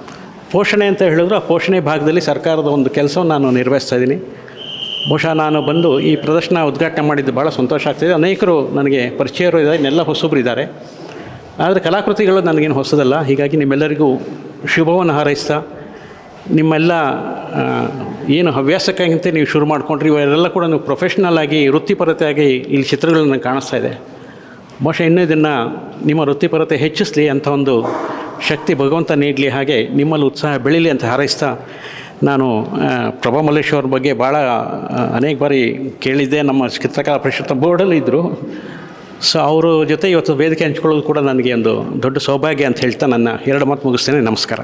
ಪೋಷಣೆ ಅಂತ ಹೇಳಿದ್ರು ಆ ಪೋಷಣೆ ಭಾಗದಲ್ಲಿ ಸರ್ಕಾರದ ಒಂದು ಕೆಲಸವನ್ನು ನಾನು ನಿರ್ವಹಿಸ್ತಾ ಇದ್ದೀನಿ ಬಹುಶಃ ನಾನು ಬಂದು ಈ ಪ್ರದರ್ಶನ ಉದ್ಘಾಟನೆ ಮಾಡಿದ್ದು ಭಾಳ ಸಂತೋಷ ಆಗ್ತಿದೆ ಅನೇಕರು ನನಗೆ ಪರಿಚಯರು ಇದ್ದಾರೆ ಇನ್ನೆಲ್ಲ ಹೊಸಬ್ರು ಇದ್ದಾರೆ ಆದರೆ ಕಲಾಕೃತಿಗಳು ನನಗೇನು ಹೊಸದಲ್ಲ ಹೀಗಾಗಿ ನಿಮ್ಮೆಲ್ಲರಿಗೂ ಶುಭವನ್ನು ಹಾರೈಸ್ತಾ ನಿಮ್ಮೆಲ್ಲ ಆ, ಏನು ಹವ್ಯಾಸಕ್ಕಾಗಿಂತ ನೀವು ಶುರು ಮಾಡ್ಕೊಂಡ್ರಿ ಇವರೆಲ್ಲ ಕೂಡ ನೀವು ಪ್ರೊಫೆಷ್ನಲ್ ಆಗಿ ವೃತ್ತಿಪರತೆಯಾಗಿ ಇಲ್ಲಿ ಚಿತ್ರಗಳನ್ನ ಕಾಣಿಸ್ತಾ ಇದೆ ಬಹುಶಃ ಇನ್ನೂ ಇದನ್ನು ನಿಮ್ಮ ವೃತ್ತಿಪರತೆ ಹೆಚ್ಚಿಸಲಿ ಅಂತ ಒಂದು ಶಕ್ತಿ ಭಗವಂತ ನೀಡಲಿ ಹಾಗೆ ನಿಮ್ಮಲ್ಲಿ ಉತ್ಸಾಹ ಬೆಳೀಲಿ ಅಂತ ಹಾರೈಸ್ತಾ ನಾನು ಆ, ಪ್ರಭಾ ಮಲ್ಲೇಶ್ವರ ಬಗ್ಗೆ ಭಾಳ ಆ, ಅನೇಕ ಬಾರಿ ಕೇಳಿದ್ದೆ ನಮ್ಮ ಚಿತ್ರಕಲಾ ಪರಿಷತ್ ಬೋರ್ಡಲ್ಲಿ ಇದ್ದರು ಸೊ ಅವರ ಜೊತೆ ಇವತ್ತು ವೇದಿಕೆ ಹಂಚ್ಕೊಳ್ಳೋದು ಕೂಡ ನನಗೆ ಒಂದು ದೊಡ್ಡ ಸೌಭಾಗ್ಯ ಅಂತ ಹೇಳ್ತಾ ನನ್ನ ಎರಡು ಮಾತು ಮುಗಿಸ್ತೇನೆ ನಮಸ್ಕಾರ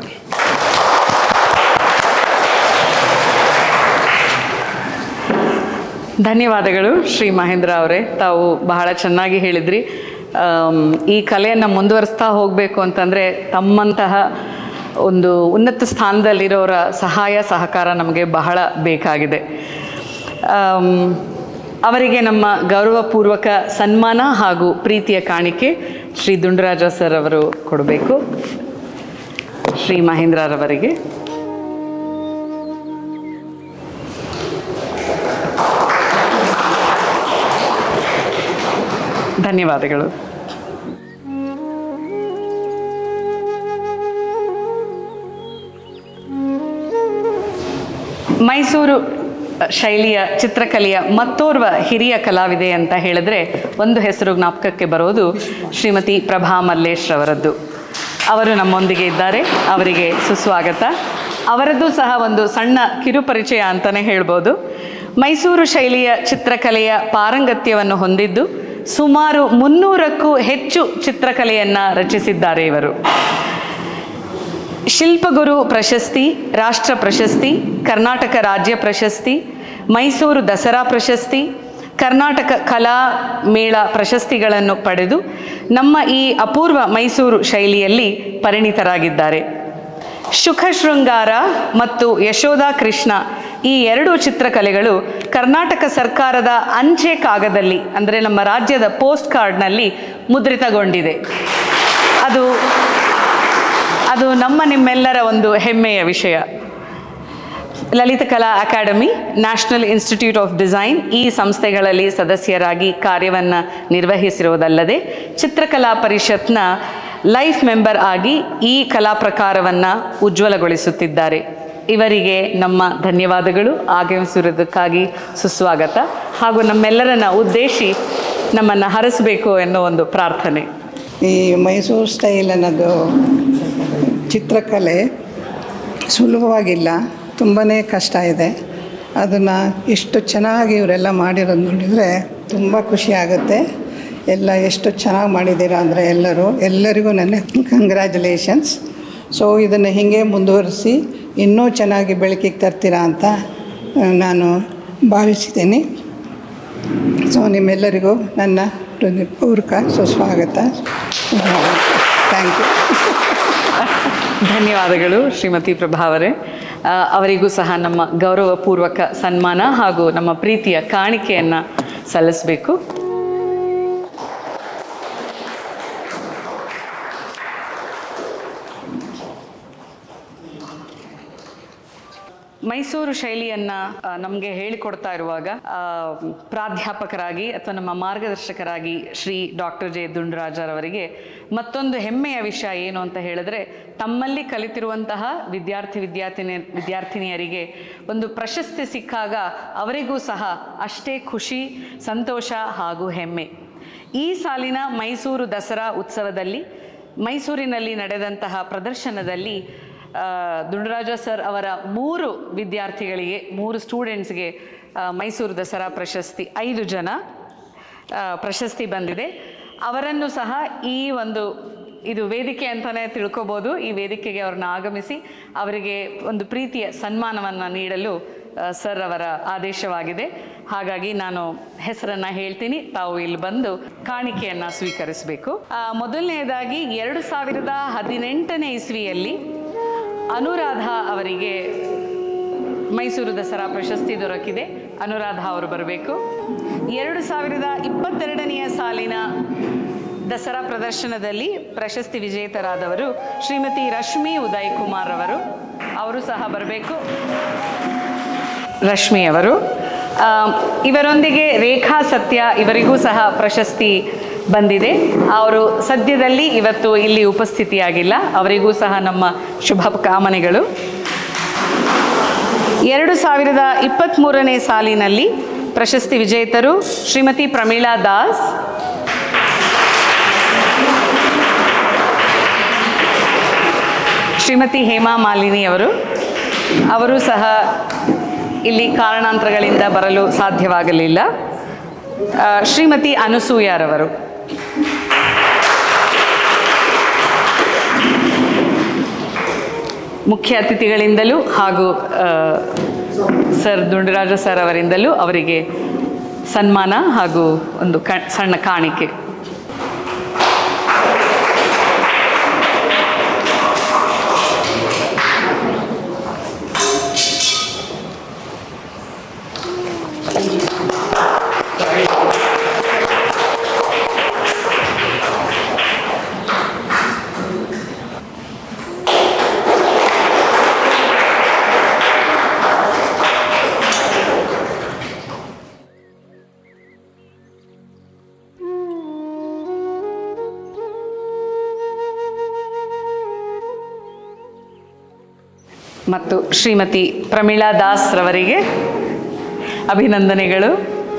ಧನ್ಯವಾದಗಳು ಶ್ರೀ ಮಹೇಂದ್ರ ಅವರೇ ತಾವು ಬಹಳ ಚೆನ್ನಾಗಿ ಹೇಳಿದ್ರಿ ಆಮ್, ಈ ಕಲೆಯನ್ನು ಮುಂದುವರಿಸ್ತಾ ಹೋಗಬೇಕು ಅಂತಂದರೆ ತಮ್ಮಂತಹ ಒಂದು ಉನ್ನತ ಸ್ಥಾನದಲ್ಲಿರೋರ ಸಹಾಯ ಸಹಕಾರ ನಮಗೆ ಬಹಳ ಬೇಕಾಗಿದೆ ಆಮ್, ಅವರಿಗೆ ನಮ್ಮ ಗೌರವಪೂರ್ವಕ ಸನ್ಮಾನ ಹಾಗೂ ಪ್ರೀತಿಯ ಕಾಣಿಕೆ ಶ್ರೀ ದುಂಡರಾಜ ಸರ್ ಅವರು ಕೊಡಬೇಕು ಶ್ರೀ ಮಹೇಂದ್ರರವರಿಗೆ ಧನ್ಯವಾದಗಳು ಮೈಸೂರು ಶೈಲಿಯ ಚಿತ್ರಕಲೆಯ ಮತ್ತೋರ್ವ ಹಿರಿಯ ಕಲಾವಿದೆ ಅಂತ ಹೇಳಿದ್ರೆ ಒಂದು ಹೆಸರು ಜ್ಞಾಪಕಕ್ಕೆ ಬರೋದು ಶ್ರೀಮತಿ ಪ್ರಭಾ ಮಲ್ಲೇಶ್ ರವರದ್ದು ಅವರು ನಮ್ಮೊಂದಿಗೆ ಇದ್ದಾರೆ ಅವರಿಗೆ ಸುಸ್ವಾಗತ ಅವರದ್ದು ಸಹ ಒಂದು ಸಣ್ಣ ಕಿರುಪರಿಚಯ ಅಂತಲೇ ಹೇಳ್ಬೋದು ಮೈಸೂರು ಶೈಲಿಯ ಚಿತ್ರಕಲೆಯ ಪಾರಂಗತ್ಯವನ್ನು ಹೊಂದಿದ್ದು ಸುಮಾರು ಮುನ್ನೂರಕ್ಕೂ ಹೆಚ್ಚು ಚಿತ್ರಕಲೆಯನ್ನು ರಚಿಸಿದ್ದಾರೆ ಇವರು ಶಿಲ್ಪಗುರು ಪ್ರಶಸ್ತಿ ರಾಷ್ಟ್ರ ಪ್ರಶಸ್ತಿ ಕರ್ನಾಟಕ ರಾಜ್ಯ ಪ್ರಶಸ್ತಿ ಮೈಸೂರು ದಸರಾ ಪ್ರಶಸ್ತಿ ಕರ್ನಾಟಕ ಕಲಾ ಮೇಳ ಪ್ರಶಸ್ತಿಗಳನ್ನು ಪಡೆದು ನಮ್ಮ ಈ ಅಪೂರ್ವ ಮೈಸೂರು ಶೈಲಿಯಲ್ಲಿ ಪರಿಣಿತರಾಗಿದ್ದಾರೆ ಶುಖ ಶೃಂಗಾರ ಮತ್ತು ಯಶೋಧ ಕೃಷ್ಣ ಈ ಎರಡು ಚಿತ್ರಕಲೆಗಳು ಕರ್ನಾಟಕ ಸರ್ಕಾರದ ಅಂಚೆ ಕಾಗದಲ್ಲಿ ಅಂದರೆ ನಮ್ಮ ರಾಜ್ಯದ ಪೋಸ್ಟ್ ಕಾರ್ಡ್ನಲ್ಲಿ ಮುದ್ರಿತಗೊಂಡಿದೆ ಅದು ಅದು ನಮ್ಮ ನಿಮ್ಮೆಲ್ಲರ ಒಂದು ಹೆಮ್ಮೆಯ ವಿಷಯ Lalit Kala Akademi National Institute of Design ಈ ಸಂಸ್ಥೆಗಳಲ್ಲಿ ಸದಸ್ಯರಾಗಿ ಕಾರ್ಯವನ್ನು ನಿರ್ವಹಿಸಿರುವುದಲ್ಲದೆ ಚಿತ್ರಕಲಾ ಪರಿಷತ್ನ ಲೈಫ್ ಮೆಂಬರ್ ಆಗಿ ಈ ಕಲಾ ಪ್ರಕಾರವನ್ನು ಉಜ್ವಲಗೊಳಿಸುತ್ತಿದ್ದಾರೆ ಇವರಿಗೆ ನಮ್ಮ ಧನ್ಯವಾದಗಳು ಆಗಮಿಸಿರುವುದಕ್ಕಾಗಿ ಸುಸ್ವಾಗತ ಹಾಗೂ ನಮ್ಮೆಲ್ಲರನ್ನ ಉದ್ದೇಶಿ ನಮ್ಮನ್ನು ಹರಸಬೇಕು ಎನ್ನುವ ಒಂದು ಪ್ರಾರ್ಥನೆ ಈ ಮೈಸೂರು ಸ್ಟೈಲ್ ಅನ್ನೋದು ಚಿತ್ರಕಲೆ ಸುಲಭವಾಗಿಲ್ಲ ತುಂಬಾ ಕಷ್ಟ ಇದೆ ಅದನ್ನು ಇಷ್ಟು ಚೆನ್ನಾಗಿ ಇವರೆಲ್ಲ ಮಾಡಿರೋದು ನೋಡಿದರೆ ತುಂಬ ಖುಷಿ ಆಗುತ್ತೆ ಎಲ್ಲ ಎಷ್ಟು ಚೆನ್ನಾಗಿ ಮಾಡಿದ್ದೀರಾ ಅಂದರೆ ಎಲ್ಲರೂ ಎಲ್ಲರಿಗೂ ನನ್ನ ಕಂಗ್ರ್ಯಾಚುಲೇಷನ್ಸ್ ಸೊ ಇದನ್ನು ಹೀಗೆ ಮುಂದುವರಿಸಿ ಇನ್ನೂ ಚೆನ್ನಾಗಿ ಬೆಳಕಿಗೆ ತರ್ತೀರಾ ಅಂತ ಆ, ನಾನು ಭಾವಿಸಿದ್ದೀನಿ ಸೊ ನಿಮ್ಮೆಲ್ಲರಿಗೂ ನನ್ನ ಹೃದಯಪೂರ್ವಕ ಸುಸ್ವಾಗತ ಥ್ಯಾಂಕ್ ಯು ಧನ್ಯವಾದಗಳು ಶ್ರೀಮತಿ ಪ್ರಭಾವರೇ ಆ, ಅವರಿಗೂ ಸಹ ನಮ್ಮ ಗೌರವಪೂರ್ವಕ ಸನ್ಮಾನ ಹಾಗೂ ನಮ್ಮ ಪ್ರೀತಿಯ ಕಾಣಿಕೆಯನ್ನು ಸಲ್ಲಿಸಬೇಕು ಮೈಸೂರು ಶೈಲಿಯನ್ನು ನಮಗೆ ಹೇಳಿಕೊಡ್ತಾ ಇರುವಾಗ ಆ, ಪ್ರಾಧ್ಯಾಪಕರಾಗಿ ಅಥವಾ ನಮ್ಮ ಮಾರ್ಗದರ್ಶಕರಾಗಿ ಶ್ರೀ ಡಾಕ್ಟರ್ ಜೆ ದುಂಡರಾಜರವರಿಗೆ ಮತ್ತೊಂದು ಹೆಮ್ಮೆಯ ವಿಷಯ ಏನು ಅಂತ ಹೇಳಿದ್ರೆ ತಮ್ಮಲ್ಲಿ ಕಲಿತಿರುವಂತಹ ವಿದ್ಯಾರ್ಥಿ ವಿದ್ಯಾರ್ಥಿನಿ ವಿದ್ಯಾರ್ಥಿನಿಯರಿಗೆ ಒಂದು ಪ್ರಶಸ್ತಿ ಸಿಕ್ಕಾಗ ಅವರಿಗೂ ಸಹ ಅಷ್ಟೇ ಖುಷಿ ಸಂತೋಷ ಹಾಗೂ ಹೆಮ್ಮೆ ಈ ಸಾಲಿನ ಮೈಸೂರು ದಸರಾ ಉತ್ಸವದಲ್ಲಿ ಮೈಸೂರಿನಲ್ಲಿ ನಡೆದಂತಹ ಪ್ರದರ್ಶನದಲ್ಲಿ ಆ, ದುಂಡರಾಜ ಸರ್ ಅವರ ಮೂರು ವಿದ್ಯಾರ್ಥಿಗಳಿಗೆ ಮೂರು ಸ್ಟೂಡೆಂಟ್ಸ್ಗೆ ಆ, ಮೈಸೂರು ದಸರಾ ಪ್ರಶಸ್ತಿ ಐದು ಜನ ಆ, ಪ್ರಶಸ್ತಿ ಬಂದಿದೆ ಅವರನ್ನು ಸಹ ಈ ಒಂದು ಇದು ವೇದಿಕೆ ಅಂತಲೇ ತಿಳ್ಕೊಬೋದು ಈ ವೇದಿಕೆಗೆ ಅವ್ರನ್ನ ಆಗಮಿಸಿ ಅವರಿಗೆ ಒಂದು ಪ್ರೀತಿಯ ಸನ್ಮಾನವನ್ನು ನೀಡಲು ಆ, ಸರ್ ಅವರ ಆದೇಶವಾಗಿದೆ ಹಾಗಾಗಿ ನಾನು ಹೆಸರನ್ನು ಹೇಳ್ತೀನಿ ತಾವು ಇಲ್ಲಿ ಬಂದು ಕಾಣಿಕೆಯನ್ನು ಸ್ವೀಕರಿಸಬೇಕು ಆ, ಮೊದಲನೆಯದಾಗಿ ಎರಡು ಸಾವಿರದ ಹದಿನೆಂಟನೇ ಇಸ್ವಿಯಲ್ಲಿ ಅನುರಾಧ ಅವರಿಗೆ ಮೈಸೂರು ದಸರಾ ಪ್ರಶಸ್ತಿ ದೊರಕಿದೆ ಅನುರಾಧ ಅವರು ಬರಬೇಕು ಎರಡು ಸಾವಿರದ ಇಪ್ಪತ್ತೆರಡನೆಯ ಸಾಲಿನ ದಸರಾ ಪ್ರದರ್ಶನದಲ್ಲಿ ಪ್ರಶಸ್ತಿ ವಿಜೇತರಾದವರು ಶ್ರೀಮತಿ ರಶ್ಮಿ ಉದಯ್ ಕುಮಾರ್ ಅವರು ಅವರು ಸಹ ಬರಬೇಕು ರಶ್ಮಿ ಅವರು ಆ, ಇವರೊಂದಿಗೆ ರೇಖಾ ಸತ್ಯ ಇವರಿಗೂ ಸಹ ಪ್ರಶಸ್ತಿ ಬಂದಿದೆ ಅವರು ಸದ್ಯದಲ್ಲಿ ಇವತ್ತು ಇಲ್ಲಿ ಉಪಸ್ಥಿತಿಯಾಗಿಲ್ಲ ಅವರಿಗೂ ಸಹ ನಮ್ಮ ಶುಭ ಕಾಮನೆಗಳು ಎರಡು ಸಾವಿರದ ಇಪ್ಪತ್ತ್ಮೂರನೇ ಸಾಲಿನಲ್ಲಿ ಪ್ರಶಸ್ತಿ ವಿಜೇತರು ಶ್ರೀಮತಿ ಪ್ರಮೀಳಾ ದಾಸ್ ಶ್ರೀಮತಿ ಹೇಮಾ ಮಾಲಿನಿ ಅವರು ಅವರು ಸಹ ಇಲ್ಲಿ ಕಾರಣಾಂತರಗಳಿಂದ ಬರಲು ಸಾಧ್ಯವಾಗಲಿಲ್ಲ ಆ, ಶ್ರೀಮತಿ ಅನಸೂಯಾರವರು ಮುಖ್ಯ ಅತಿಥಿಗಳಿಂದಲೂ ಹಾಗೂ ಆ, ಸರ್ ದುಂಡರಾಜ ಸರ್ ಅವರಿಂದಲೂ ಅವರಿಗೆ ಸನ್ಮಾನ ಹಾಗೂ ಒಂದು ಕ ಸಣ್ಣ ಕಾಣಿಕೆ ಮತ್ತು ಶ್ರೀಮತಿ ಪ್ರಮೀಳಾ ದಾಸ್ ರವರಿಗೆ ಅಭಿನಂದನೆಗಳು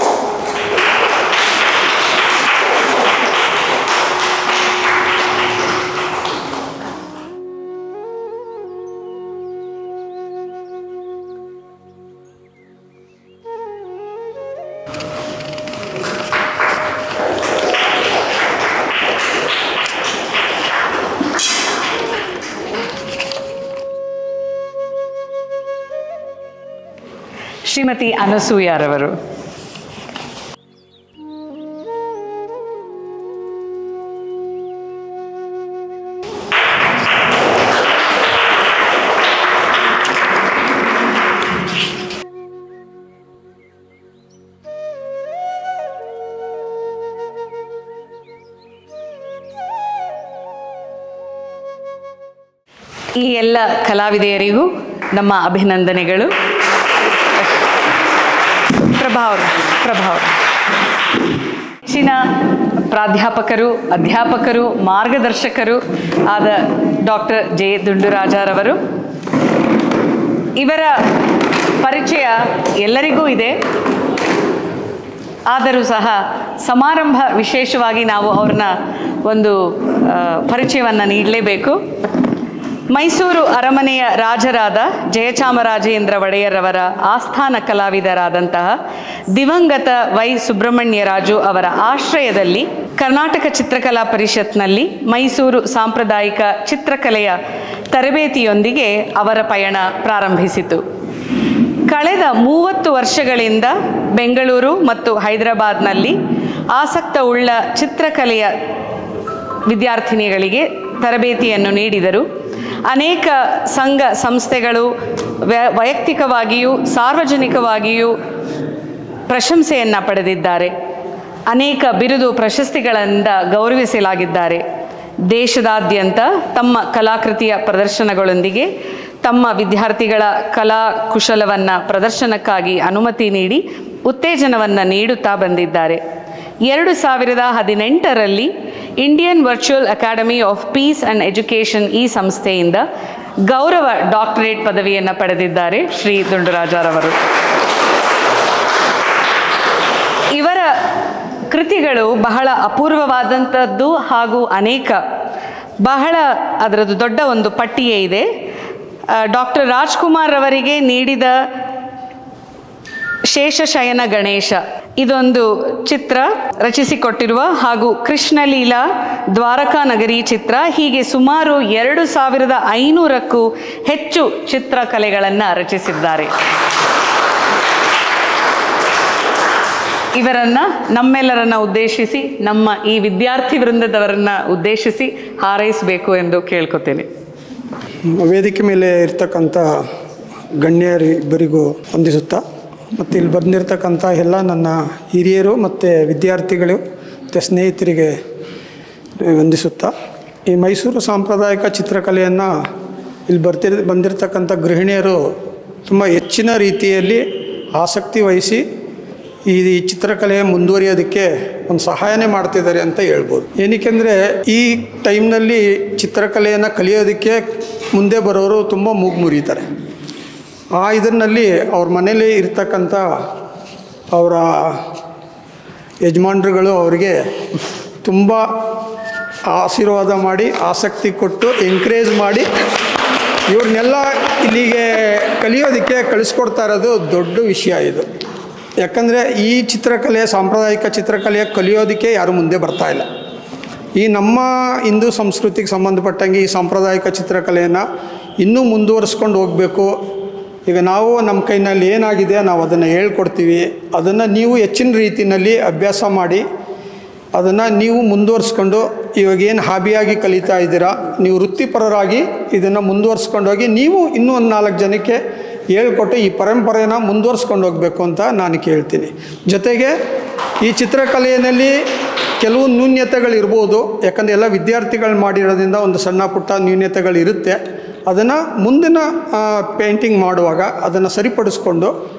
ಶ್ರೀಮತಿ ಅನಸೂಯಾರವರು ಈ ಎಲ್ಲ ಕಲಾವಿದೆಯರಿಗೂ ನಮ್ಮ ಅಭಿನಂದನೆಗಳು ಪ್ರಭಾವ ಪ್ರಭಾವ ಹೆಚ್ಚಿನ ಪ್ರಾಧ್ಯಾಪಕರು ಅಧ್ಯಾಪಕರು ಮಾರ್ಗದರ್ಶಕರು ಆದ ಡಾಕ್ಟರ್ ಜೆ ದುಂಡುರಾಜರವರು ಇವರ ಪರಿಚಯ ಎಲ್ಲರಿಗೂ ಇದೆ ಆದರೂ ಸಹ ಸಮಾರಂಭ ವಿಶೇಷವಾಗಿ ನಾವು ಅವ್ರನ್ನ ಒಂದು ಪರಿಚಯವನ್ನು ನೀಡಲೇಬೇಕು ಮೈಸೂರು ಅರಮನೆಯ ರಾಜರಾದ ಜಯಚಾಮರಾಜೇಂದ್ರ ಒಡೆಯರವರ ಆಸ್ಥಾನ ಕಲಾವಿದರಾದಂತಹ ದಿವಂಗತ ವೈ ಸುಬ್ರಹ್ಮಣ್ಯರಾಜು ಅವರ ಆಶ್ರಯದಲ್ಲಿ ಕರ್ನಾಟಕ ಚಿತ್ರಕಲಾ ಪರಿಷತ್ನಲ್ಲಿ ಮೈಸೂರು ಸಾಂಪ್ರದಾಯಿಕ ಚಿತ್ರಕಲೆಯ ತರಬೇತಿಯೊಂದಿಗೆ ಅವರ ಪಯಣ ಪ್ರಾರಂಭಿಸಿತು ಕಳೆದ ಮೂವತ್ತು ವರ್ಷಗಳಿಂದ ಬೆಂಗಳೂರು ಮತ್ತು ಹೈದರಾಬಾದ್ನಲ್ಲಿ ಆಸಕ್ತ ಉಳ್ಳ ಚಿತ್ರಕಲೆಯ ವಿದ್ಯಾರ್ಥಿನಿಗಳಿಗೆ ತರಬೇತಿಯನ್ನು ನೀಡಿದರು ಅನೇಕ ಸಂಘ ಸಂಸ್ಥೆಗಳು ವ್ಯ ವೈಯಕ್ತಿಕವಾಗಿಯೂ ಸಾರ್ವಜನಿಕವಾಗಿಯೂ ಪ್ರಶಂಸೆಯನ್ನು ಪಡೆದಿದ್ದಾರೆ ಅನೇಕ ಬಿರುದು ಪ್ರಶಸ್ತಿಗಳಿಂದ ಗೌರವಿಸಲಾಗಿದ್ದಾರೆ ದೇಶದಾದ್ಯಂತ ತಮ್ಮ ಕಲಾಕೃತಿಯ ಪ್ರದರ್ಶನಗಳೊಂದಿಗೆ ತಮ್ಮ ವಿದ್ಯಾರ್ಥಿಗಳ ಕಲಾ ಕುಶಲವನ್ನು ಪ್ರದರ್ಶನಕ್ಕಾಗಿ ಅನುಮತಿ ನೀಡಿ ಉತ್ತೇಜನವನ್ನು ನೀಡುತ್ತಾ ಬಂದಿದ್ದಾರೆ ಎರಡು ಸಾವಿರದ ಹದಿನೆಂಟರಲ್ಲಿ Indian Virtual Academy of Peace and Education ಈ ಸಂಸ್ಥೆಯಿಂದ ಗೌರವ ಡಾಕ್ಟರೇಟ್ ಪದವಿಯನ್ನು ಪಡೆದಿದ್ದಾರೆ ಶ್ರೀ ದುಂಡುರಾಜರವರು ಇವರ ಕೃತಿಗಳು ಬಹಳ ಅಪೂರ್ವವಾದಂಥದ್ದು ಹಾಗೂ ಅನೇಕ ಬಹಳ ಅದರದ್ದು ದೊಡ್ಡ ಒಂದು ಪಟ್ಟಿಯೇ ಇದೆ ಡಾಕ್ಟರ್ ರಾಜ್ಕುಮಾರ್ ಅವರಿಗೆ ನೀಡಿದ ಶೇಷಶಯನ ಗಣೇಶ ಇದೊಂದು ಚಿತ್ರ ರಚಿಸಿಕೊಟ್ಟಿರುವ ಹಾಗೂ ಕೃಷ್ಣಲೀಲಾ ದ್ವಾರಕಾ ನಗರಿ ಚಿತ್ರ ಹೀಗೆ ಸುಮಾರು ಎರಡು ಸಾವಿರದ ಐನೂರಕ್ಕೂ ಹೆಚ್ಚು ಚಿತ್ರಕಲೆಗಳನ್ನು ರಚಿಸಿದ್ದಾರೆ ಇವರನ್ನು ನಮ್ಮೆಲ್ಲರನ್ನ ಉದ್ದೇಶಿಸಿ ನಮ್ಮ ಈ ವಿದ್ಯಾರ್ಥಿ ವೃಂದದವರನ್ನ ಉದ್ದೇಶಿಸಿ ಹಾರೈಸಬೇಕು ಎಂದು ಕೇಳ್ಕೊತೇನೆ ವೇದಿಕೆ ಮೇಲೆ ಇರ್ತಕ್ಕಂಥ ಗಣ್ಯರಿಬ್ಬರಿಗೂ ವಂದಿಸುತ್ತಾ ಮತ್ತು ಇಲ್ಲಿ ಬಂದಿರತಕ್ಕಂಥ ಎಲ್ಲ ನನ್ನ ಹಿರಿಯರು ಮತ್ತು ವಿದ್ಯಾರ್ಥಿಗಳು ಮತ್ತು ಸ್ನೇಹಿತರಿಗೆ ವಂದಿಸುತ್ತಾ ಈ ಮೈಸೂರು ಸಾಂಪ್ರದಾಯಿಕ ಚಿತ್ರಕಲೆಯನ್ನು ಇಲ್ಲಿ ಬರ್ತಿರ್ ಬಂದಿರತಕ್ಕಂಥ ಗೃಹಿಣಿಯರು ತುಂಬ ಹೆಚ್ಚಿನ ರೀತಿಯಲ್ಲಿ ಆಸಕ್ತಿ ವಹಿಸಿ ಈ ಈ ಚಿತ್ರಕಲೆ ಮುಂದುವರಿಯೋದಕ್ಕೆ ಒಂದು ಸಹಾಯನೇ ಮಾಡ್ತಿದ್ದಾರೆ ಅಂತ ಹೇಳ್ಬೋದು ಏನಕ್ಕೆಂದರೆ ಈ ಟೈಮ್ನಲ್ಲಿ ಚಿತ್ರಕಲೆಯನ್ನು ಕಲಿಯೋದಕ್ಕೆ ಮುಂದೆ ಬರೋರು ತುಂಬ ಮೂಗು ಮುರಿತಾರೆ ಆ ಇದರಲ್ಲಿ ಅವ್ರ ಮನೇಲಿ ಇರ್ತಕ್ಕಂಥ ಅವರ ಯಜಮಾನ್ರುಗಳು ಅವರಿಗೆ ತುಂಬ ಆಶೀರ್ವಾದ ಮಾಡಿ ಆಸಕ್ತಿ ಕೊಟ್ಟು ಎಂಕರೇಜ್ ಮಾಡಿ ಇವ್ರನ್ನೆಲ್ಲ ಇಲ್ಲಿಗೆ ಕಲಿಯೋದಕ್ಕೆ ಕಳಿಸ್ಕೊಡ್ತಾ ಇರೋದು ದೊಡ್ಡ ವಿಷಯ ಇದು ಯಾಕಂದರೆ ಈ ಚಿತ್ರಕಲೆ ಸಾಂಪ್ರದಾಯಿಕ ಚಿತ್ರಕಲೆ ಕಲಿಯೋದಕ್ಕೆ ಯಾರು ಮುಂದೆ ಬರ್ತಾ ಇಲ್ಲ ಈ ನಮ್ಮ ಹಿಂದೂ ಸಂಸ್ಕೃತಿಗೆ ಸಂಬಂಧಪಟ್ಟಂಗೆ ಈ ಸಾಂಪ್ರದಾಯಿಕ ಚಿತ್ರಕಲೆಯನ್ನು ಇನ್ನೂ ಮುಂದುವರಿಸ್ಕೊಂಡು ಹೋಗಬೇಕು ಈಗ ನಾವು ನಮ್ಮ ಕೈನಲ್ಲಿ ಏನಾಗಿದೆ ನಾವು ಅದನ್ನು ಹೇಳ್ಕೊಡ್ತೀವಿ ಅದನ್ನು ನೀವು ಹೆಚ್ಚಿನ ರೀತಿಯಲ್ಲಿ ಅಭ್ಯಾಸ ಮಾಡಿ ಅದನ್ನು ನೀವು ಮುಂದುವರಿಸ್ಕೊಂಡು ಇವಾಗ ಏನು ಹಾಬಿಯಾಗಿ ಕಲಿತಾ ಇದ್ದೀರಾ ನೀವು ವೃತ್ತಿಪರರಾಗಿ ಇದನ್ನು ಮುಂದುವರಿಸ್ಕೊಂಡೋಗಿ ನೀವು ಇನ್ನೂ ಒಂದು ನಾಲ್ಕು ಜನಕ್ಕೆ ಹೇಳ್ಕೊಟ್ಟು ಈ ಪರಂಪರೆನ ಮುಂದುವರಿಸ್ಕೊಂಡು ಹೋಗಬೇಕು ಅಂತ ನಾನು ಕೇಳ್ತೀನಿ ಜೊತೆಗೆ ಈ ಚಿತ್ರಕಲೆಯಲ್ಲಿ ಕೆಲವು ನ್ಯೂನ್ಯತೆಗಳಿರ್ಬೋದು ಯಾಕಂದರೆ ಎಲ್ಲ ವಿದ್ಯಾರ್ಥಿಗಳು ಮಾಡಿರೋದ್ರಿಂದ ಒಂದು ಸಣ್ಣ ಪುಟ್ಟ ನ್ಯೂನ್ಯತೆಗಳಿರುತ್ತೆ ಅದನ್ನು ಮುಂದಿನ ಪೇಂಟಿಂಗ್ ಮಾಡುವಾಗ ಅದನ್ನು ಸರಿಪಡಿಸ್ಕೊಂಡು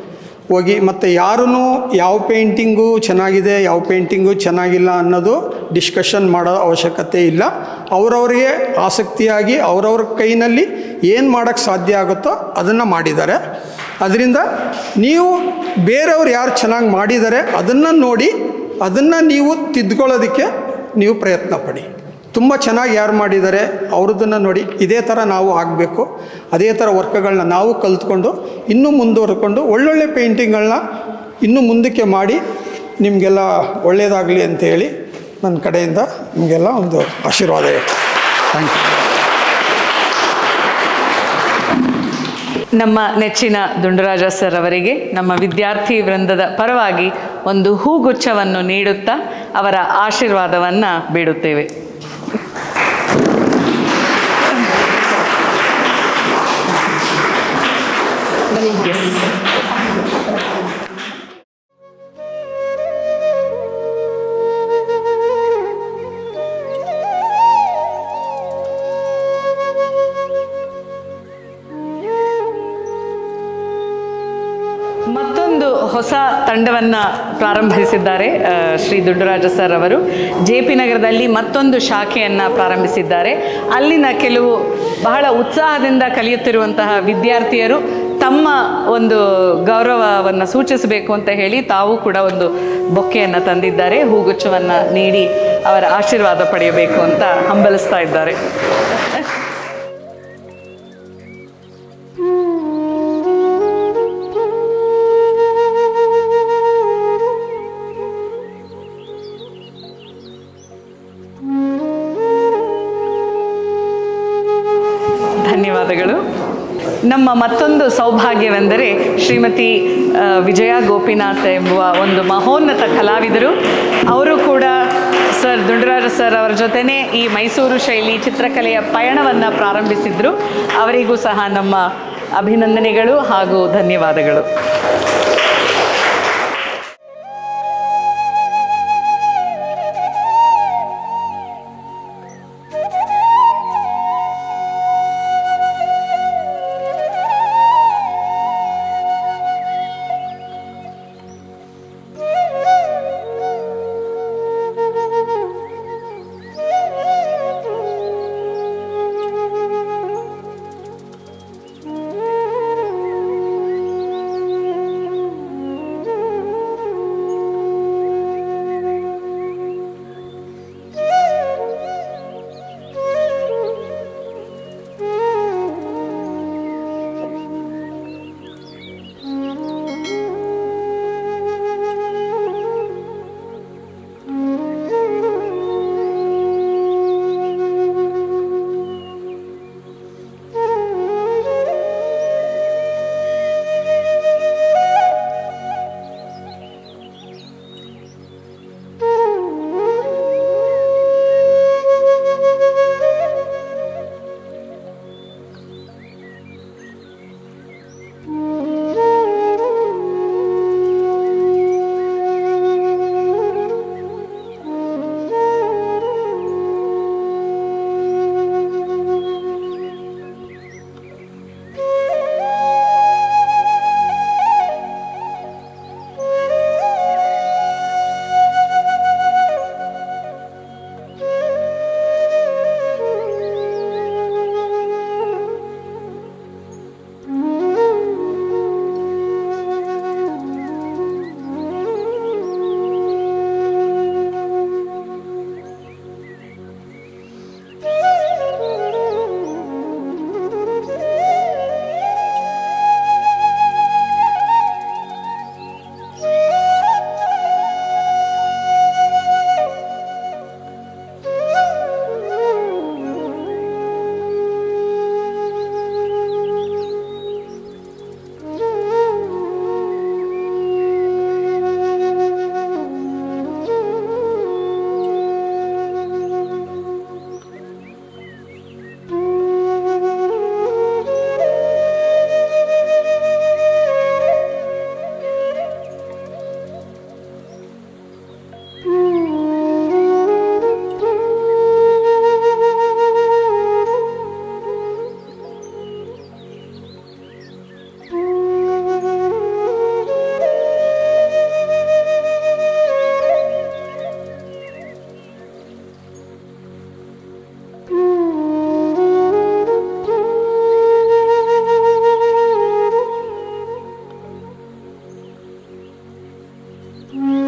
ಹೋಗಿ ಮತ್ತು ಯಾರೂ ಯಾವ ಪೇಂಟಿಂಗು ಚೆನ್ನಾಗಿದೆ ಯಾವ ಪೇಂಟಿಂಗು ಚೆನ್ನಾಗಿಲ್ಲ ಅನ್ನೋದು ಡಿಸ್ಕಷನ್ ಮಾಡೋ ಅವಶ್ಯಕತೆ ಇಲ್ಲ ಅವರವರಿಗೆ ಆಸಕ್ತಿಯಾಗಿ ಅವರವ್ರ ಕೈನಲ್ಲಿ ಏನು ಮಾಡೋಕ್ಕೆ ಸಾಧ್ಯ ಆಗುತ್ತೋ ಅದನ್ನು ಮಾಡಿದ್ದಾರೆ ಅದರಿಂದ ನೀವು ಬೇರೆಯವ್ರು ಯಾರು ಚೆನ್ನಾಗಿ ಮಾಡಿದ್ದಾರೆ ಅದನ್ನು ನೋಡಿ ಅದನ್ನು ನೀವು ತಿದ್ಕೊಳ್ಳೋದಕ್ಕೆ ನೀವು ಪ್ರಯತ್ನ ಪಡಿ ತುಂಬ ಚೆನ್ನಾಗಿ ಯಾರು ಮಾಡಿದ್ದಾರೆ ಅವ್ರದ್ದನ್ನು ನೋಡಿ ಇದೇ ಥರ ನಾವು ಆಗಬೇಕು ಅದೇ ಥರ ವರ್ಕ್ಗಳನ್ನ ನಾವು ಕಲ್ತ್ಕೊಂಡು ಇನ್ನೂ ಮುಂದುವರ್ಕೊಂಡು ಒಳ್ಳೊಳ್ಳೆ ಪೇಂಟಿಂಗ್ಗಳನ್ನ ಇನ್ನೂ ಮುಂದಕ್ಕೆ ಮಾಡಿ ನಿಮಗೆಲ್ಲ ಒಳ್ಳೆಯದಾಗಲಿ ಅಂತ ಹೇಳಿ ನನ್ನ ಕಡೆಯಿಂದ ನಿಮಗೆಲ್ಲ ಒಂದು ಆಶೀರ್ವಾದ ಇದೆ ಥ್ಯಾಂಕ್ ಯು ನಮ್ಮ ನೆಚ್ಚಿನ ದುಂಡರಾಜ ಸರ್ ಅವರಿಗೆ ನಮ್ಮ ವಿದ್ಯಾರ್ಥಿ ವೃಂದದ ಪರವಾಗಿ ಒಂದು ಹೂಗುಚ್ಛವನ್ನು ನೀಡುತ್ತಾ ಅವರ ಆಶೀರ್ವಾದವನ್ನು ಬೇಡುತ್ತೇವೆ ಮತ್ತೊಂದು ಹೊಸ ತಂಡವನ್ನು ಪ್ರಾರಂಭಿಸಿದ್ದಾರೆ ಆ, ಶ್ರೀ ದುಡ್ಡರಾಜ ಸರ್ ಅವರು ಜೆ ಪಿ ನಗರದಲ್ಲಿ ಮತ್ತೊಂದು ಶಾಖೆಯನ್ನು ಪ್ರಾರಂಭಿಸಿದ್ದಾರೆ ಅಲ್ಲಿನ ಕೆಲವು ಬಹಳ ಉತ್ಸಾಹದಿಂದ ಕಲಿಯುತ್ತಿರುವಂತಹ ವಿದ್ಯಾರ್ಥಿಯರು ತಮ್ಮ ಒಂದು ಗೌರವವನ್ನು ಸೂಚಿಸಬೇಕು ಅಂತ ಹೇಳಿ ತಾವು ಕೂಡ ಒಂದು ಬೊಕ್ಕೆಯನ್ನು ತಂದಿದ್ದಾರೆ ಹೂಗುಚ್ಛವನ್ನು ನೀಡಿ ಅವರ ಆಶೀರ್ವಾದ ಪಡೆಯಬೇಕು ಅಂತ ಹಂಬಲಿಸ್ತಾ ಇದ್ದಾರೆ ಧನ್ಯವಾದಗಳು ನಮ್ಮ ಮತ್ತೊಂದು ಸೌಭಾಗ್ಯವೆಂದರೆ ಶ್ರೀಮತಿ ಆ, ವಿಜಯ ಗೋಪಿನಾಥ್ ಎಂಬುವ ಒಂದು ಮಹೋನ್ನತ ಕಲಾವಿದರು ಅವರು ಕೂಡ ಸರ್ ದುಂಡರಾಜ ಸರ್ ಅವರ ಜೊತೆನೇ ಈ ಮೈಸೂರು ಶೈಲಿ ಚಿತ್ರಕಲೆಯ ಪಯಣವನ್ನು ಪ್ರಾರಂಭಿಸಿದ್ರು ಅವರಿಗೂ ಸಹ ನಮ್ಮ ಅಭಿನಂದನೆಗಳು ಹಾಗೂ ಧನ್ಯವಾದಗಳು ಧನ್ಯವಾದಗಳು